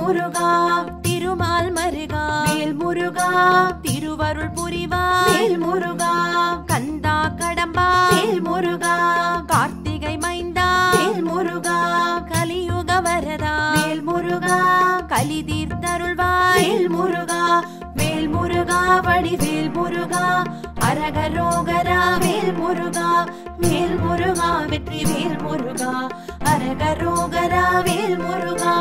முருகா திருமால் மருகா வேல் முருகா திருவருள் புரிவாய் வேல் முருகா கந்தா கடம்பா வேல் முருகா கார்த்திகை மைந்தா வேல் முருகா கலியுக வரதா வேல் முருகா கலி தீர்த்தருள்வாய் வேல் முருகா வேல் முருகா வடிவேல் முருகா அரகரோகரா வேல் முருகா வேல் முருகா வெற்றி வேல் முருகா அரகரோகரா வேல் முருகா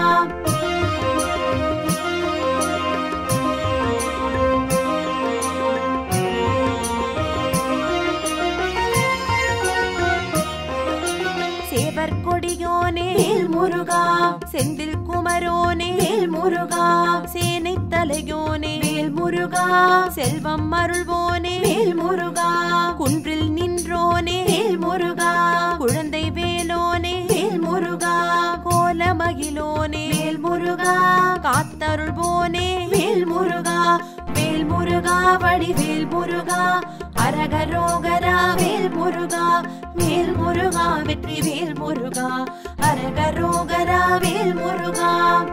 சேவர் கொடியோனே வேல் முருகா செந்தில் குமரோனே வேல் முருகா சேனை தலையோனே வேல் முருகா செல்வம் அருள்வோனே வேல் முருகா குன்றில் நின்றோனே வேல் முருகா குழந்தை வேலோனே வேல் முருகா கோலமகிலோனே வேல் முருகா காத்தருள்வோனே வேல் முருகா வேல் முருகா வடிவேல் முருகா அரகரோகரா வேல் முருகா வேல் முருகா வெற்றி வேல் முருகா அரகரோகரா வேல் முருகா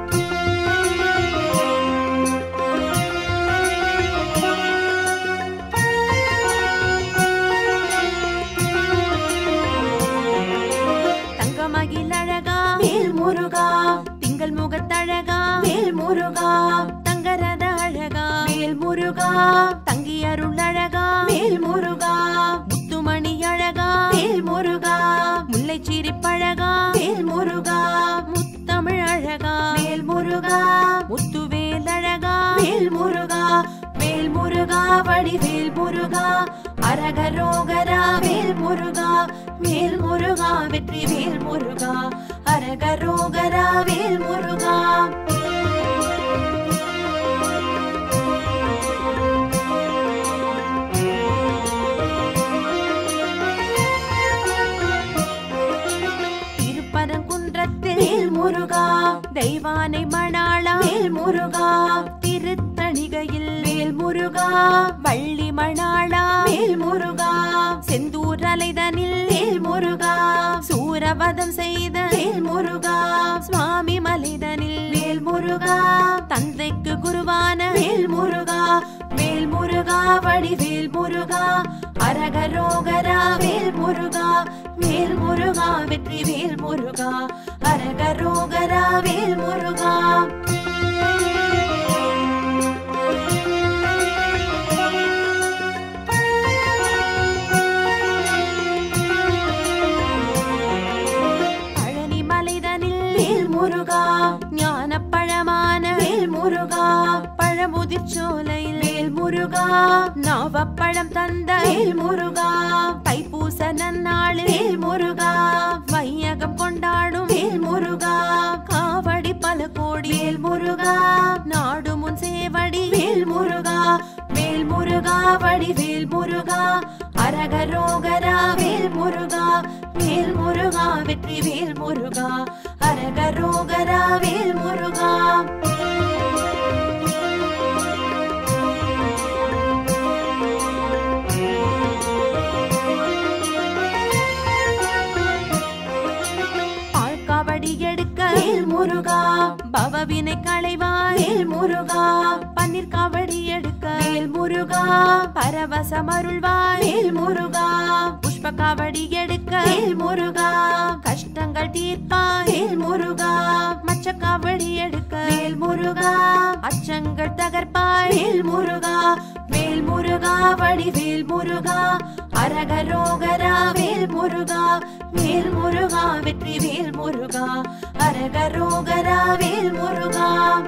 தங்கமகில் அழகா வேல் முருகா திங்கள் முகத்தழகா வேல் முருகா தங்கரத அழகா வேல் முருகா தங்கி அருள் அழகா வேல் முருகா முத்துமணி அழகா வேல் முருகா முல்லை சிரிப்பழகா வேல் முருகா முத்தமிழ் அழகா வேல் முருகா முத்துவேல் அழகா வேல் முருகா வேல் முருகா வடிவேல் முருகா அரகரோகரா வேல் முருகா வேல் முருகா வெற்றி வேல் முருகா அரகரோகரா வேல் முருகா திருப்பரங்குன்றத்தில் வேல் முருகா தெய்வானை மணாளா வேல் முருகா திருத்தணிகையில் வேல் முருகா வள்ளி மணாளா வேல் முருகா செந்தூர் அலைதனில் வேல் முருகா சூரவதம் செய்த வேல் முருகா சுவாமி மலிதனில் வேல் முருகா தந்தைக்கு குருவான வேல் முருகா வேல் முருகா வடிவேல் முருகா அரகரோகரா வேல் முருகா வேல் முருகா வெற்றி வேல் முருகா அரகரோகரா வேல் முருகா பழனி மலைதனில் வேல் முருகா ஞான பழமான வேல் முருகா பழமுதிர் சோலையில் வேல் முருகா நாவப்பழம் தந்த வேல் முருகா தைப்பூச நன்னாளில் வேல் முருகா வையகம் கொண்டாடும் வேல் முருகா காவடி பல கோடி வேல் முருகா நாடு முன் சேவடி வேல் முருகா வேல் முருகா வடி வேல் முருகா அரகரோகரா வேல் முருகா வேல் முருகா வெற்றி வேல் முருகா அரகரோகரா வேல் முருகா பால்காவடி எடுக்க வேல் முருகா பவவினை களைவாய் வேல் முருகா பன்னீர் காவடி எடுக்க வேல் முருகா பரவசம் அருள்வாய் வேல் முருகா புஷ்ப காவடி எடுக்க வேல் முருகா கஷ்டங்கள் தீர்ப்பாய் வேல் முருகா மச்ச காவடி எடுக்க வேல் முருகா அச்சங்கள் தகர்ப்பாய் வேல் முருகா வேல் முருகா வடிவேல் முருகா அரகரோகரா வேல் முருகா வேல் முருகா வெற்றி வேல் முருகா அரகரோகரா வேல் முருகா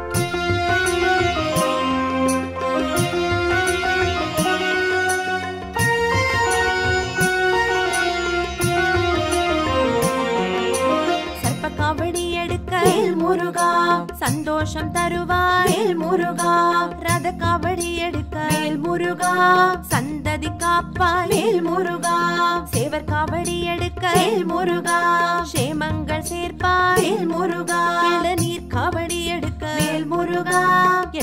சர்ப்ப காவடி எடுக்க வேல் முருகா சந்தோஷம் தருவாய் வேல் முருகா ரத காவடி எடுக்க வேல் முருகா சந்ததி காப்பாய் வேல் முருகா சேவர் காவடி எடுக்க வேல் முருகா சேமங்கள் சேர்ப்பாய் வேல் முருகா நீர் காவடி எடுக்க வேல் முருகா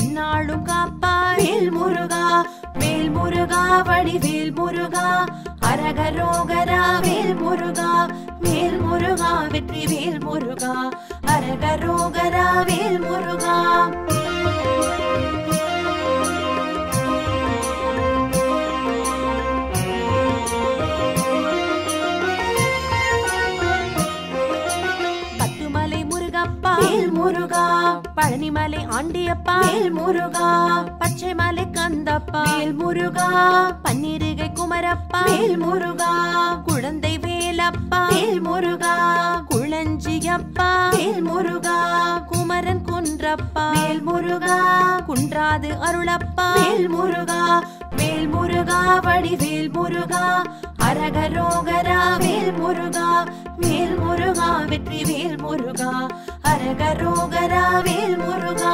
என்னாலும் காப்பாய் வேல் முருகா வேல் முருகா வடிவேல் முருகா அரகரோகரா வேல் முருகா வேல் முருகா வெற்றி வேல் முருகா அரகரோகரா வேல் முருகா பத்துமலை முருகப்பா வேல் முருகா பழனிமலை ஆண்டியப்பா வேல் முருகா பச்சைமலை கந்தப்பா வேல் முருகா பன்னிருகை குமரப்பா வேல் முருகா குழந்தை வேலப்பா வேல் முருகா குளஞ்சியப்பா வேல் முருகா குமரன் குன்றப்பா வேல் முருகா குன்றாது அருளப்பா வேல் முருகா வேல் முருகா வடிவேல் முருகா அரகரோகரா வேல் முருகா வேல் முருகா வெற்றி வேல் முருகா அரகரோகரா வேல் முருகா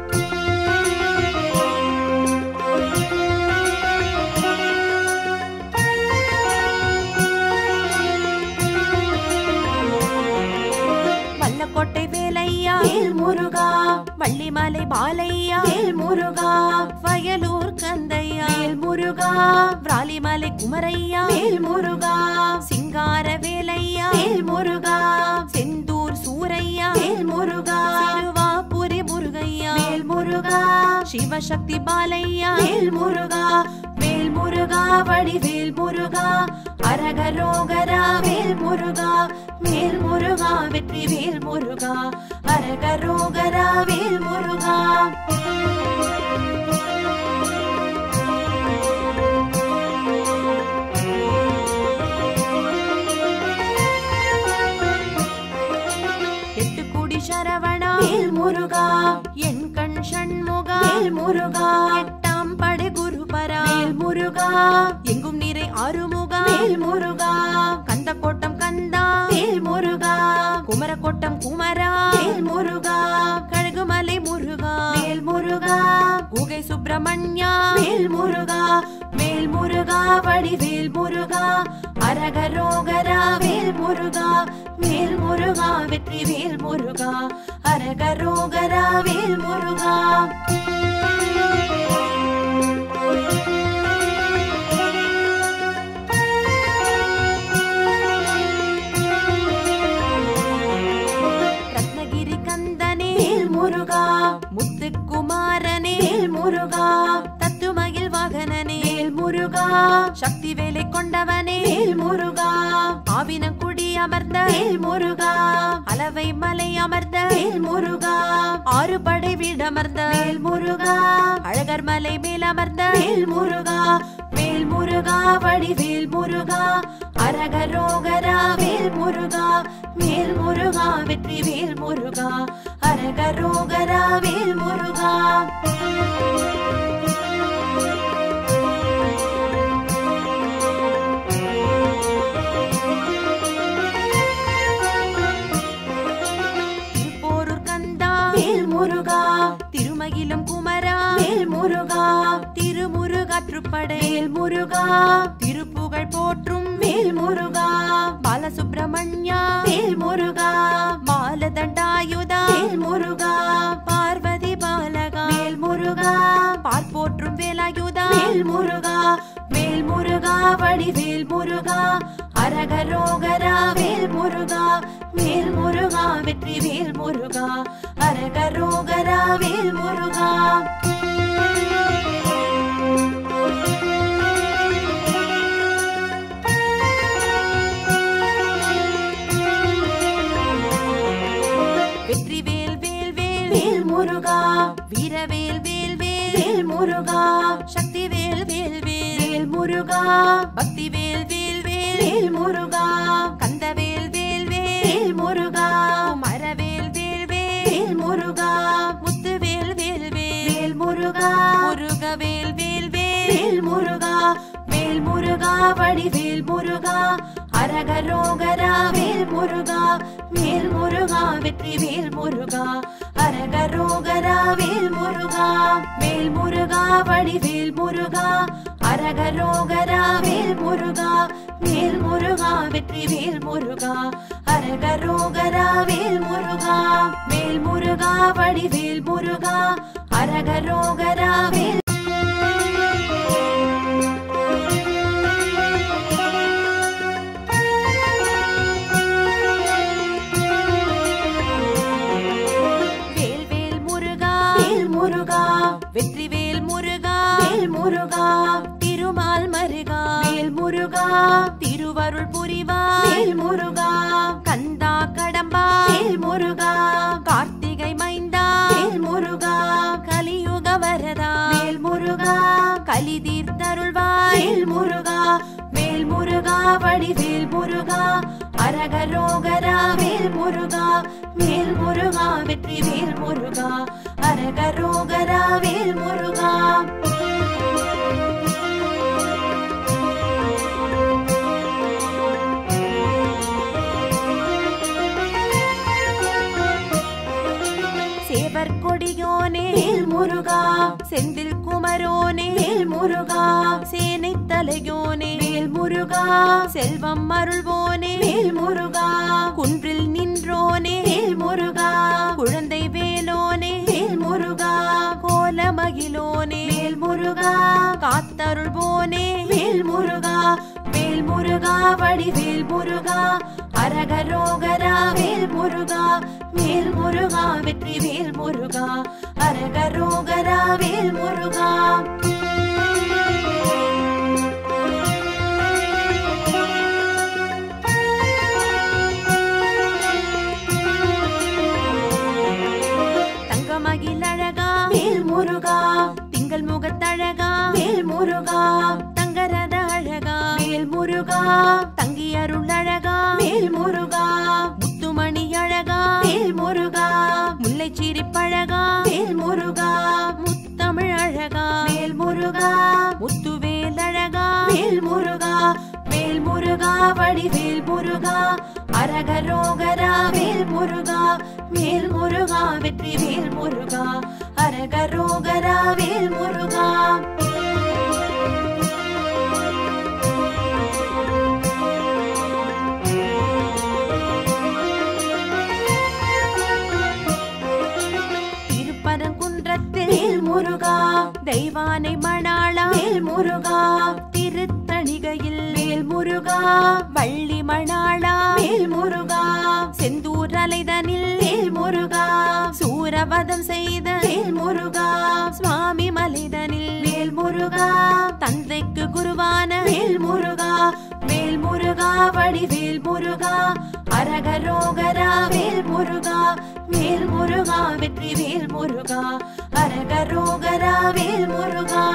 வல்லக்கோட்டை வேலையா வேல் முருகா வள்ளிமலை பாலையா வேல் முருகா வயலூர் கந்தையா வேல் முருகா விராலிமலை குமரையா வேல் முருகா சிங்கார வேலையா வேல் முருகா செந்தூர் சூரையா வேல் முருகா திருவாபுரி முருகையா வேல் முருகா சிவசக்தி பாலையா வேல் முருகா வேல் முருகா வடிவேல் முருகா அரகரோகரா வேல் முருகா வேல் முருகா வெற்றி வேல் முருகா அரகரோகரா வேல் முருகா எட்டு கூடி சரவணா வேல் முருகா என் கண் சண்முகா வேல் முருகா எட்டாம் படை குருபரா வேல் முருகா எங்கும் நிறை ஆறுமுகா வேல் முருகா கந்த கோட்டம் கந்தா வேல் முருகா குமரக்கோட்டம் குமரா வேல் முருகா கழுகுமலை முருகா வேல் முருகா குகை சுப்பிரமணியா வேல் முருகா வேல் முருகா வடிவேல் முருகா அரகரோகரா வேல் முருகா வேல் முருகா வெற்றி வேல் முருகா அரகரோகரா வேல் முருகா ரத்னகிரி கந்தனே வேல் முருகா முத்துக்குமாரனே வேல் முருகா தத்துமகில் வாகனனே வேல் முருகா சக்தி வேலை கொண்டவனே வேல் முருகா ஆவினங்குடி அமர்ந்த வேல் முருகா அளவை மலை அமர்ந்த வேல் முருகா ஆறு படை வீடமர்ந்த வேல் முருகா அழகர் மலை மேல் அமர்ந்த வேல் முருகா வேல் முருகா வடிவேல் முருகா அரகரோகரா வேல் முருகா வேல் முருகா வெற்றி வேல் முருகா அரகரோகரா வேல் முருகா திருப்போரூர் கந்தா வேல் முருகா திருமகிலம் குமரா வேல் முருகா திருமுருகாற்றுப்படை வேல் முருகா திருப்புகழ் போற்றும் வேல் முருகா பாலசுப்பிரமணியா வேல் முருகா பாலதண்டாயுதா வேல் முருகா பார்வதி பாலகா வேல் முருகா பார்ப்போற்றும் வேலாயுதா வேல் முருகா வேல் முருகா வடிவேல் முருகா அரகரோகரா வேல் முருகா வேல் முருகா வெற்றி வேல் முருகா அரகரோகரா வேல் முருகா வெற்றி வேல் வேல் வேல் வேல் முருகா வீரவேல் வேல் வேல் வேல் முருகா சக்தி வேல் வேல் வேல் வேல் முருகா பக்தி வேல் வேல் வேல் வேல் முருகா கந்த வேல் வேல் வேல் வேல் முருகா மரவேல் வேல் வேல் வேல் முருகா முத்து வேல் வேல் வேல் வேல் முருகா முருக வேல் வேல் வேல் வேல் முருகா வேல் முருகா வடிவேல் முருகா அரகரோகரா வேல் முருகா வேல் முருகா வெற்றி வேல் முருகா அரகரோகரா வேல் முருகா வேல் முருகா வடிவேல் முருகா அரகரோகரா வேல் முருகா வேல் முருகா வெற்றி வேல் முருகா அரகரோகரா வேல் முருகா வேல் முருகா வடிவேல் முருகா அரகரோகரா வேல் திருவருள் புரிவாய் வேல் முருகா கந்தா கடம்பா வேல் முருகா கார்த்திகை மைந்தா வேல் முருகா கலியுக வரதா வேல் முருகா கலி தீர்த்தருள்வாய் வேல் முருகா வேல் முருகா வடிவேல் முருகா அரகரோகரா வேல் முருகா வேல் முருகா வெற்றி வேல் முருகா அரகரோகரா வேல் முருகா சேவர் கொடியோனே வேல் முருகா செந்தில் குமரோனே வேல் முருகா சேனை தலையோனே வேல் முருகா செல்வம் அருள்வோனே வேல் முருகா குன்றில் நின்றோனே வேல் முருகா குழந்தை வேலோனே வேல் முருகா கோல மகிழோனே வேல் முருகா காத்தருள்வோனே வேல் முருகா வேல் முருகா வடிவேல் முருகா அரகரோகரா வேல் முருகா வேல் முருகா வெற்றி வேல் முருகா அரகரோகரா வேல் முருகா தங்கமகில் அழகா வேல் முருகா திங்கள் முகத்தழகா வேல் முருகா தங்கரத அழகா வேல் முருகா தங்கி அருள் அழகா வேல் முருகா முத்துமணி அழகா வேல் முருகா முல்லை சிரிப்பழகா வேல் முருகா முத்தமிழ் அழகா வேல் முருகா முத்துவேல் அழகா வேல் முருகா வேல் முருகா வடிவேல் முருகா அரகரோகரா வேல் முருகா வேல் முருகா வெற்றி வேல் முருகா அரகரோகரா வேல் முருகா திருப்பரங்குன்றத்தில் வேல் முருகா தெய்வானை மணாளா வேல் முருகா திருத்தணிகையில் வேல் முருகா வள்ளி மணாளா வேல் முருகா செந்தூர் அலைதனில் வேல் முருகா சூரவதம் செய்த வேல் முருகா சுவாமி மலைதனில் வேல் முருகா தந்தைக்கு குருவான வேல் முருகா வேல் முருகா வடிவேல் முருகா அரகரோகரா வேல் முருகா வேல் முருகா வெற்றி வேல் முருகா அரகரோகரா வேல் முருகா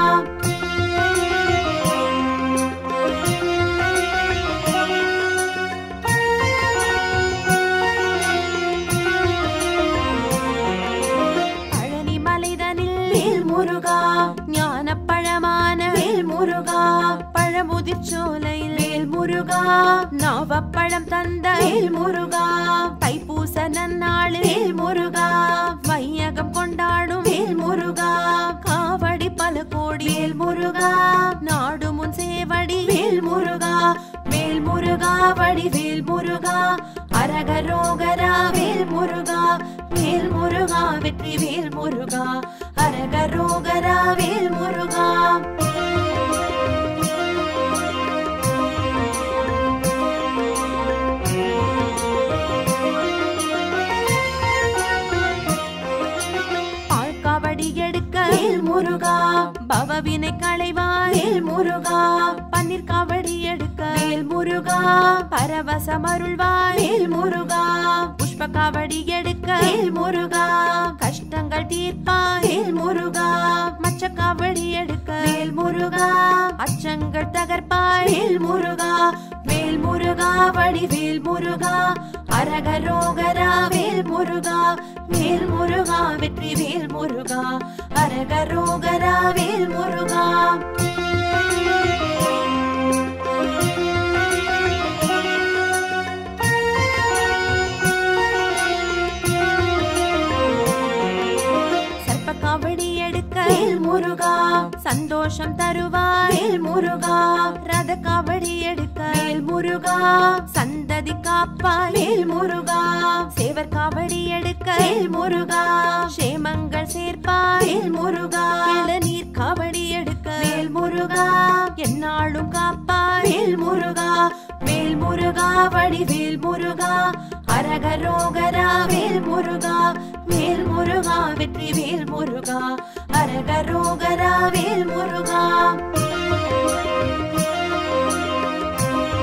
பழனி மலைதனில் வேல் முருகா ஞான பழமான வேல் முருகா பழமுதிர் சோலையில் வேல் முருகா நவப்பழம் தந்த வேல் முருகா தைப்பூச நன்னாள் வேல் முருகா வையகம் கொண்டாடும் வேல் முருகா காவடி பல கோடி வேல் முருகா நாடு முன் சேவடி வேல் முருகா வேல் முருகா வடி வேல் முருகா அரகரோகரா வேல் முருகா வேல் முருகா வெற்றி வேல் முருகா அரகரோகரா வேல் முருகா பால்காவடி எடுக்க வேல் முருகா பவவினை களைவாய் வேல் முருகா பன்னீர் காவடி எடுக்க வேல் முருகா பரவசம் அருள்வாய் வேல் முருகா புஷ்ப காவடி எடுக்க வேல் முருகா கஷ்டங்கள் தீர்ப்பாய் வேல் முருகா மச்ச காவடி எடுக்க வேல் முருகா அச்சங்கள் தகர்ப்பாய் வேல் முருகா வேல் முருகா வடிவேல் முருகா அரகரோகரா வேல் முருகா வேல் முருகா வெற்றி வேல் முருகா அரகரோகரா வேல் முருகா சர்ப்ப காவடி எடுக்க வேல் முருகா சந்தோஷம் தருவாய் வேல் முருகா ரத காவடி எடுக்க வேல் முருகா சந்ததி காப்பாய் வேல் முருகா சேவர் காவடி எடுக்க வேல் முருகா சேமங்கள் சேர்ப்பாய் வேல் முருகா நீர் காவடி எடுக்க வேல் முருகா என்னாலும் காப்பாய் வேல் முருகா வேல் முருகா வடிவேல் முருகா அரகரோகரா வேல் முருகா வேல் முருகா வெற்றி வேல் முருகா அரகரோகரா வேல் முருகா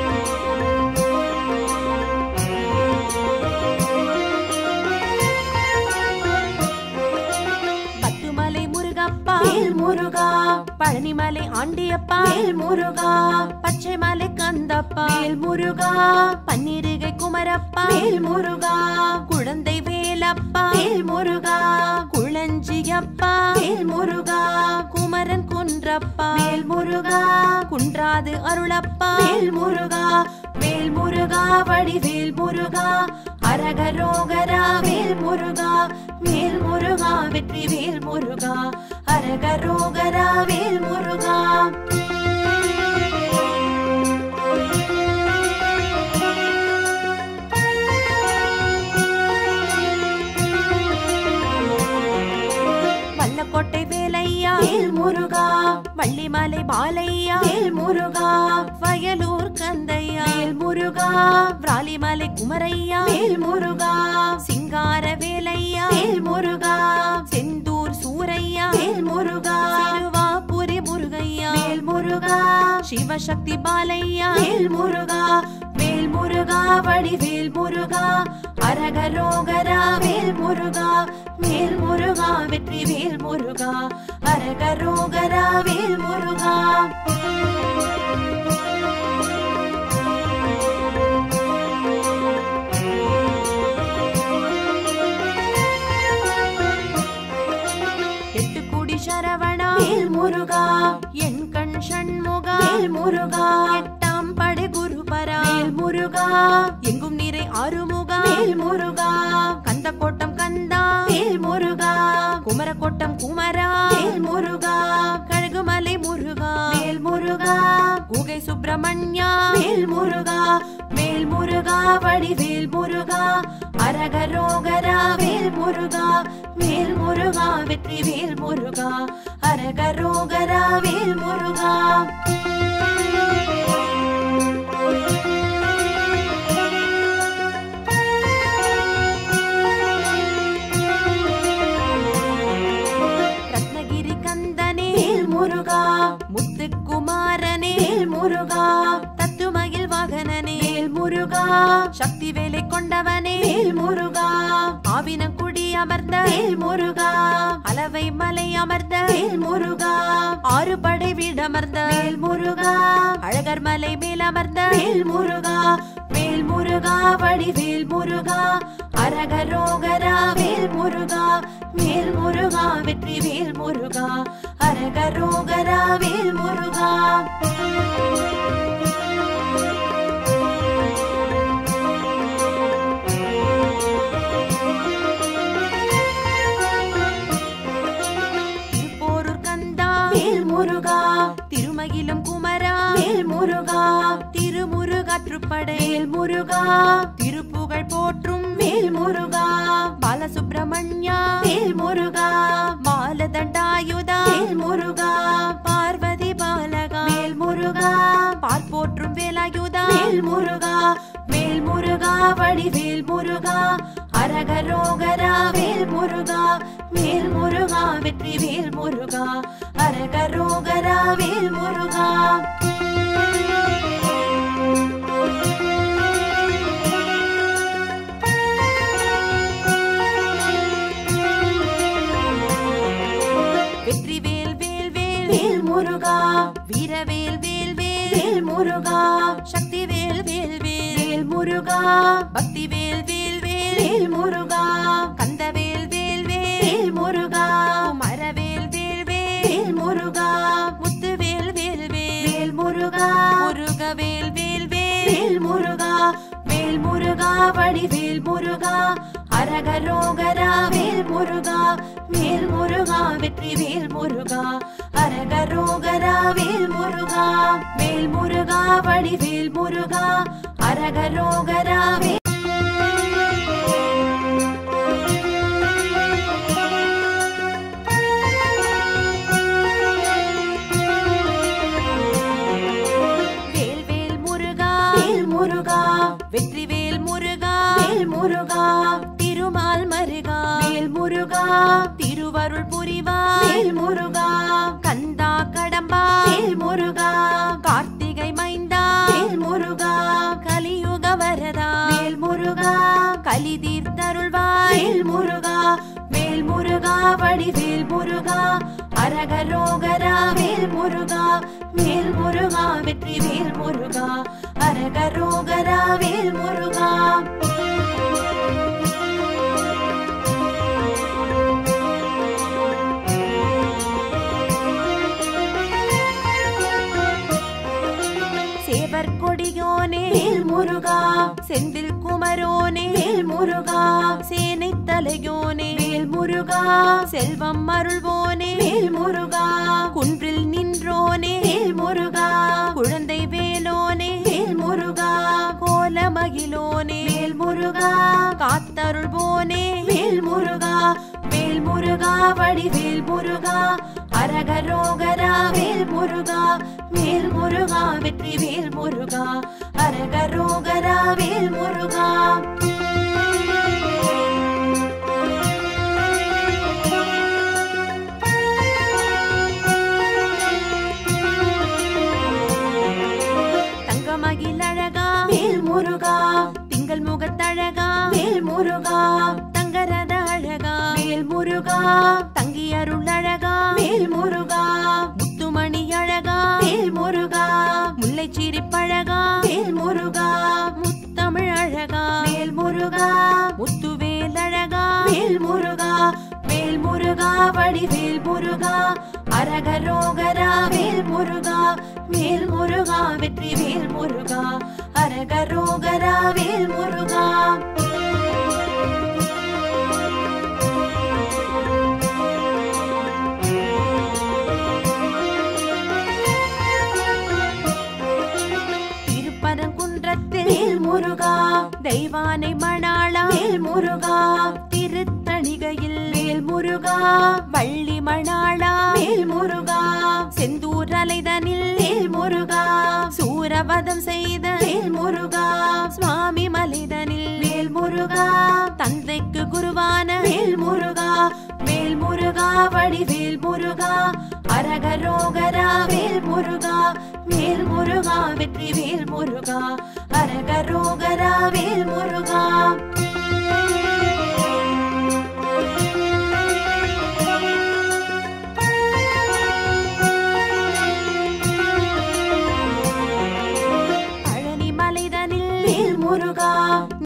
முருகா பழனிமலை ஆண்டியப்பா வேல் முருகா பச்சை மலை கந்தப்பா வேல் முருகா பன்னிருகை குமரப்பா வேல் முருகா குழந்தை வேலப்பா வேல் முருகா குளஞ்சியப்பா வேல் முருகா குமரன் குன்றப்பா வேல் முருகா குன்றாது அருளப்பா வேல் முருகா வேல் முருகா வடிவேல் முருகா அரகரோகரா வேல் முருகா வேல் முருகா வெற்றி வேல் முருகா அரகரோகரா வேல் முருகா வல்லக்கோட்டை வேலையா வேல் முருகா வள்ளிமலை பாலையா வேல் முருகா வயலூர் கந்தையா வேல் முருகா விராலிமலை குமரையா வேல் முருகா சிங்கார வேலையா வேல் முருகா செந்தூர் சூரையா வேல் முருகா சிறுவாபுரி முருகையா வேல் முருகா சிவசக்தி பாலையா வேல் முருகா வேல் முருகா வடிவேல் முருகா அரகரோகரா வேல் முருகா வேல் முருகா வெற்றி வேல் முருகா அரகரோகரா வேல் முருகா எட்டு குடி சரவணா வேல் முருகா என் கண் சண்முகா வேல் முருகா எட்டாம் படை குருபரா வேல் முருகா எங்கும் நிறை ஆறுமுகா வேல் முருகா கந்த கோட்டம் கந்தா வேல் முருகா குமரக்கோட்டம் குமரா வேல் முருகா கழுகுமலை முருகா வேல் முருகா குகை சுப்பிரமணியா வேல் முருகா வேல் முருகா வடிவேல் முருகா அரகரோகரா வேல் முருகா வேல் முருகா வெற்றி வேல் முருகா அரகரோகரா வேல் முருகா ரத்னகிரி கந்தனே வேல் முருகா முத்துக்குமாரனே வேல் முருகா தத்துமகில் வாகனனே வேல் முருகா சக்தி வேலை கொண்டவனே வேல் முருகா ஆவினக்குடி அமர்ந்த வேல் முருகா அளவை மலை அமர்ந்த வேல் முருகா ஆறு படை வீடமர்ந்த வேல் முருகா அழகர் மலை மேல் அமர்ந்த வேல் முருகா வேல் முருகா வடிவேல் முருகா அரகரோகரா வேல் முருகா வேல் முருகா வெற்றி வேல் முருகா அரகரோகரா வேல் முருகா திருப்போரூர் கந்தா வேல் முருகா திருமகிலம் குமரா வேல் முருகா திருமுருகாற்றுப்படை வேல் முருகா திருப்புகழ் போற்றும் வேல் முருகா பாலசுப்பிரமணியா வேல் முருகா பாலதண்டாயுதா வேல் முருகா பார்வதி பாலகா வேல் முருகா பார்ப்போற்றும் வேலாயுதா வேல் முருகா வேல் முருகா வடிவேல் முருகா அரகரோகரா வேல் முருகா வேல் முருகா வெற்றி வேல் முருகா அரகரோகரா வேல் முருகா வெற்றி வேல் வேல் வேல் வேல் முருகா வீரவேல் வேல் வேல் வேல் முருகா சக்தி வேல் வேல் வேல் வேல் முருகா பக்தி வேல் வேல் வேல் வேல் முருகா கந்த வேல் வேல் வேல் வேல் முருகா மரவேல் வேல் வேல் வேல் முருகா முத்து வேல் வேல் வேல் வேல் முருகா முருக வேல் வேல் வேல் வேல் முருகா வேல் முருகா வடிவேல் முருகா அரகரோகரா வேல் முருகா வேல் முருகா வெற்றி வேல் முருகா அரகரோகரா வேல் முருகா வேல் முருகா வடிவேல் முருகா அரகரோகரா வேல் வேல் வேல் முருகா வேல் முருகா வெற்றி வேல் முருகா வேல் முருகா திருமால் மருகா வேல் முருகா திருவருள் புரிவா வேல் முருகா கந்தா கடம்பா வேல் முருகா கார்த்திகை மைந்தா வேல் முருகா கலியுக வரதா வேல் முருகா கலி தீர்த்தருள்வாய் வேல் முருகா வேல் முருகா வடிவேல் முருகா அரகரோகரா வேல் முருகா வேல் முருகா வெற்றி வேல் முருகா அரகரோகரா வேல் முருகா சேவர் கொடியோனே வேல் முருகா செந்தில் குமரோனே வேல் முருகா சேனை தலையோனே வேல் முருகா செல்வம் அருள்வோனே வேல் முருகா குன்றில் நின்றோனே வேல் முருகா குழந்தை வேலோனே வேல் முருகா கோலமகிலோனே வேல் முருகா காத்தருள்வோனே வேல் முருகா வேல் முருகா வடிவேல் முருகா அரகரோகரா வேல் முருகா வேல் முருகா வெற்றி வேல் முருகா அரகரோகரா வேல் முருகா தங்கமகில் அழகா வேல் முருகா திங்கள் முகத்தழகா வேல் முருகா தங்கரத அழகா வேல் முருகா தங்கி அருள் அழகா வேல் முருகா முத்துமணி அழகா வேல் முருகா முல்லை சிரிப்பழகா வேல் முருகா முத்தமிழ் அழகா வேல் முருகா முத்துவேல் அழகா வேல் முருகா வேல் முருகா வடிவேல் முருகா அரகரோகரா வேல் முருகா வேல் முருகா வெற்றி வேல் முருகா அரகரோகரா வேல் முருகா திருப்பரங்குன்றத்தில் வேல் முருகா தெய்வானை மணாளா வேல் முருகா திருத்தணிகையில் வேல் முருகா வள்ளி மணாளா வேல் முருகா செந்தூர் அலைதனில் வேல் முருகா சூரவதம் செய்த வேல் முருகா சுவாமி மலைதனில் வேல் முருகா தந்தைக்கு குருவான வேல் முருகா வேல் முருகா வடிவேல் முருகா அரகரோகரா வேல் முருகா வேல் முருகா வெற்றி வேல் முருகா அரகரோகரா வேல் முருகா பழனி மலைதனில் வேல் முருகா